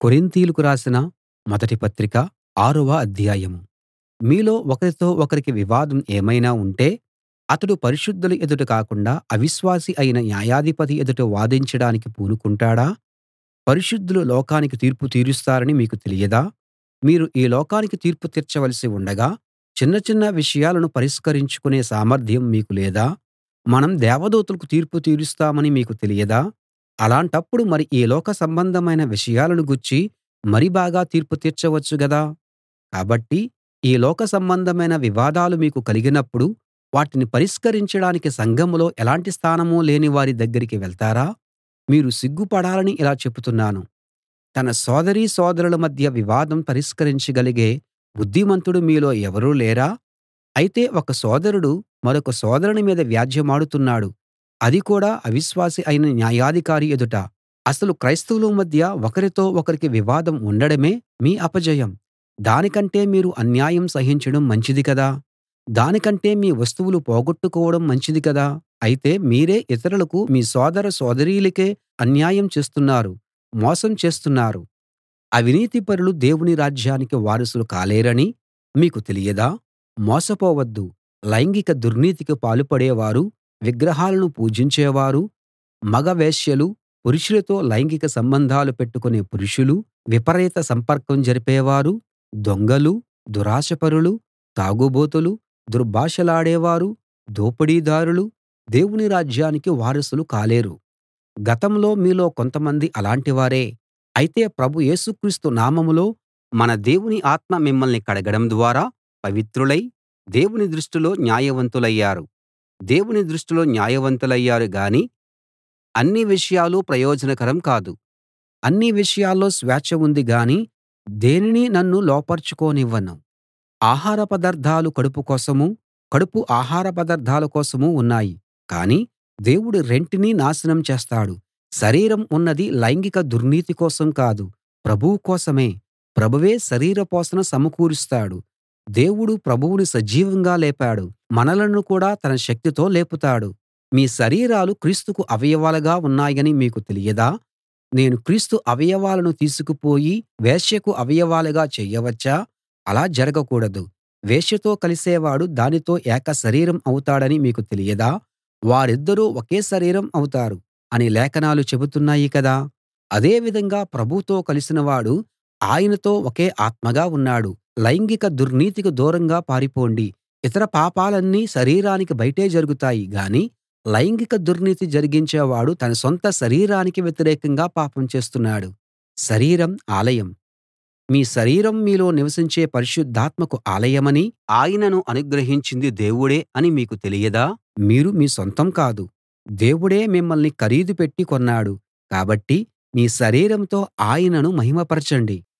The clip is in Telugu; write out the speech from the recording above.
కొరింతీయులకు రాసిన మొదటి పత్రిక ఆరవ అధ్యాయం మీలో ఒకరితో ఒకరికి వివాదం ఏమైనా ఉంటే అతడు పరిశుద్ధుల ఎదుట కాకుండా అవిశ్వాసి అయిన న్యాయాధిపతి ఎదుట వాదించడానికి పూనుకుంటాడా పరిశుద్ధులు లోకానికి తీర్పు తీరుస్తారని మీకు తెలియదా మీరు ఈ లోకానికి తీర్పు తీర్చవలసి ఉండగా చిన్న చిన్న విషయాలను పరిష్కరించుకునే సామర్థ్యం మీకు లేదా మనం దేవదూతలకు తీర్పు తీరుస్తామని మీకు తెలియదా అలాంటప్పుడు మరి ఈ లోక సంబంధమైన విషయాలను గూర్చి మరి బాగా తీర్పు తీర్చవచ్చు గదా కాబట్టి ఈ లోక సంబంధమైన వివాదాలు మీకు కలిగినప్పుడు వాటిని పరిష్కరించడానికి సంఘంలో ఎలాంటి స్థానం లేని వారి దగ్గరికి వెళ్తారా మీరు సిగ్గుపడాలని ఇలా చెబుతున్నాను తన సోదరీ సోదరుల మధ్య వివాదం పరిష్కరించగలిగే బుద్ధిమంతుడు మీలో ఎవరూ లేరా అయితే ఒక సోదరుడు మరొక సోదరుని మీద వ్యాజ్యెమాడుతున్నాడు అది కూడా అవిశ్వాసి అయిన న్యాయాధికారి ఎదుట అసలు క్రైస్తవుల మధ్య ఒకరితో ఒకరికి వివాదం ఉండడమే మీ అపజయం దానికంటే మీరు అన్యాయం సహించడం మంచిది కదా దానికంటే మీ వస్తువులు పోగొట్టుకోవడం మంచిది కదా అయితే మీరే ఇతరులకు మీ సోదర సోదరీలకే అన్యాయం చేస్తున్నారు మోసం చేస్తున్నారు అవినీతిపరులు దేవుని రాజ్యానికి వారసులు కాలేరని మీకు తెలియదా మోసపోవద్దు లైంగిక దుర్నీతికి పాలుపడేవారు విగ్రహాలను పూజించేవారు మగ వేశ్యలు పురుషులతో లైంగిక సంబంధాలు పెట్టుకునే పురుషులు విపరీత సంపర్కం జరిపేవారు దొంగలు దురాశపరులు తాగుబోతులు దుర్భాషలాడేవారు దోపిడీదారులు దేవుని రాజ్యానికి వారసులు కాలేరు గతంలో మీలో కొంతమంది అలాంటివారే అయితే ప్రభు యేసు క్రీస్తు నామంలో మన దేవుని ఆత్మ మిమ్మల్ని కడగడం ద్వారా పవిత్రులై దేవుని దృష్టిలో న్యాయవంతులయ్యారు దేవుని దృష్టిలో న్యాయవంతులయ్యారు గాని అన్ని విషయాలూ ప్రయోజనకరం కాదు అన్ని విషయాల్లో స్వేచ్ఛ ఉంది గాని దేనినీ నన్ను లోపరచుకోనివ్వను ఆహార పదార్థాలు కడుపు కోసమూ కడుపు ఆహార పదార్థాల కోసమూ ఉన్నాయి కానీ దేవుడు రెంటినీ నాశనం చేస్తాడు శరీరం ఉన్నది లైంగిక దుర్నీతి కోసం కాదు ప్రభువు కోసమే ప్రభువే శరీర పోషణ సమకూరుస్తాడు దేవుడు ప్రభువును సజీవంగా లేపాడు మనలను కూడా తన శక్తితో లేపుతాడు మీ శరీరాలు క్రీస్తుకు అవయవాలుగా ఉన్నాయని మీకు తెలియదా నేను క్రీస్తు అవయవాలను తీసుకుపోయి వేశ్యకు అవయవాలుగా చేయవచ్చా అలా జరగకూడదు వేశ్యతో కలిసేవాడు దానితో ఏక శరీరం అవుతాడని మీకు తెలియదా వారిద్దరూ ఒకే శరీరం అవుతారు అని లేఖనాలు చెబుతున్నాయి కదా అదే విధంగా ప్రభువుతో కలిసిన వాడు ఆయనతో ఒకే ఆత్మగా ఉన్నాడు లైంగిక దుర్నీతికి దూరంగా పారిపోండి ఇతర పాపాలన్నీ శరీరానికి బయటే జరుగుతాయి గాని లైంగిక దుర్నీతి జరిగించేవాడు తన సొంత శరీరానికి వ్యతిరేకంగా పాపం చేస్తున్నాడు శరీరం ఆలయం మీ శరీరం మీలో నివసించే పరిశుద్ధాత్మకు ఆలయమని ఆయనను అనుగ్రహించింది దేవుడే అని మీకు తెలియదా మీరు మీ సొంతం కాదు దేవుడే మిమ్మల్ని ఖరీదు పెట్టి కొన్నాడు కాబట్టి మీ శరీరంతో ఆయనను మహిమపరచండి